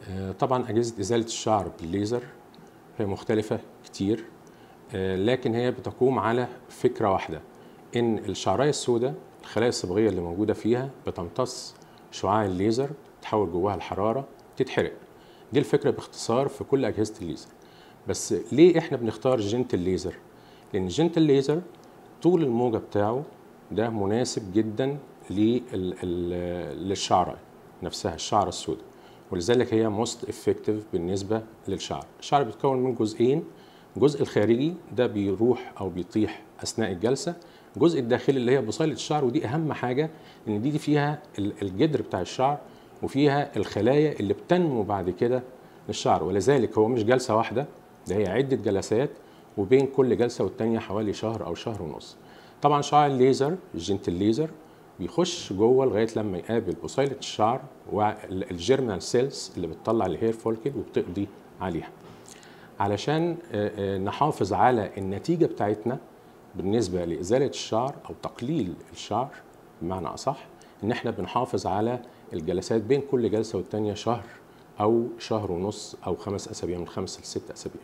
آه، طبعا اجهزه ازاله الشعر بالليزر هي مختلفه كتير آه، لكن هي بتقوم على فكره واحده ان الشعرايه السوداء الخلايا الصبغيه اللي موجوده فيها بتمتص شعاع الليزر تحول جواها الحراره تتحرق دي الفكره باختصار في كل اجهزه الليزر بس ليه احنا بنختار جنت الليزر لان جنت الليزر طول الموجه بتاعه ده مناسب جدا لل- ال- للشعره نفسها الشعره السوداء ولذلك هي موست افكتيف بالنسبه للشعر الشعر بيتكون من جزئين الجزء الخارجي ده بيروح او بيطيح اثناء الجلسه الجزء الداخلي اللي هي بصيله الشعر ودي اهم حاجه ان دي, دي فيها ال- الجدر بتاع الشعر وفيها الخلايا اللي بتنمو بعد كده للشعر ولذلك هو مش جلسه واحده ده هي عده جلسات وبين كل جلسه والتانيه حوالي شهر او شهر ونص طبعا شعاع الليزر الجنت الليزر بيخش جوه لغايه لما يقابل بصيله الشعر والجيرمال سيلز اللي بتطلع الهير فولكل وبتقضي عليها علشان آه، آه، نحافظ على النتيجه بتاعتنا بالنسبه لازاله الشعر او تقليل الشعر بمعنى اصح ان احنا بنحافظ على الجلسات بين كل جلسه والتانيه شهر او شهر ونص او خمس اسابيع من خمس لست اسابيع.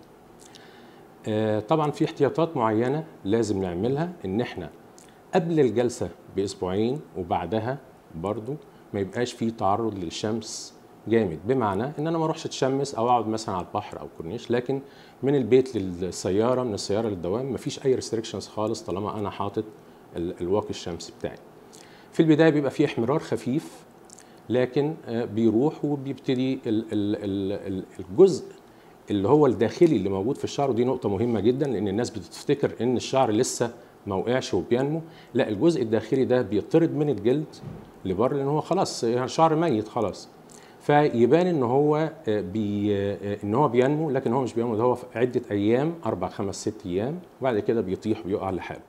آه، طبعا في احتياطات معينه لازم نعملها ان احنا قبل الجلسه باسبوعين وبعدها برضو ما يبقاش في تعرض للشمس جامد بمعنى ان انا ما اروحش اتشمس او اقعد مثلا على البحر او كورنيش لكن من البيت للسياره من السياره للدوام مفيش اي ريستريكشنز خالص طالما انا حاطط ال- الواقي الشمسي بتاعي في البدايه بيبقى فيه احمرار خفيف لكن آه، بيروح وبيبتدي ال- ال- ال- ال- الجزء اللي هو الداخلي اللي موجود في الشعر ودي نقطة مهمة جدا لأن الناس بتفتكر إن الشعر لسه ما وقعش وبينمو، لا الجزء الداخلي ده بيطرد من الجلد لبره لأن هو خلاص يعني الشعر ميت خلاص. فيبان إن هو آه، بي آه، إن هو بينمو لكن هو مش بينمو ده هو في عدة أيام أربع خمس ست أيام وبعد كده بيطيح ويقع لحاله.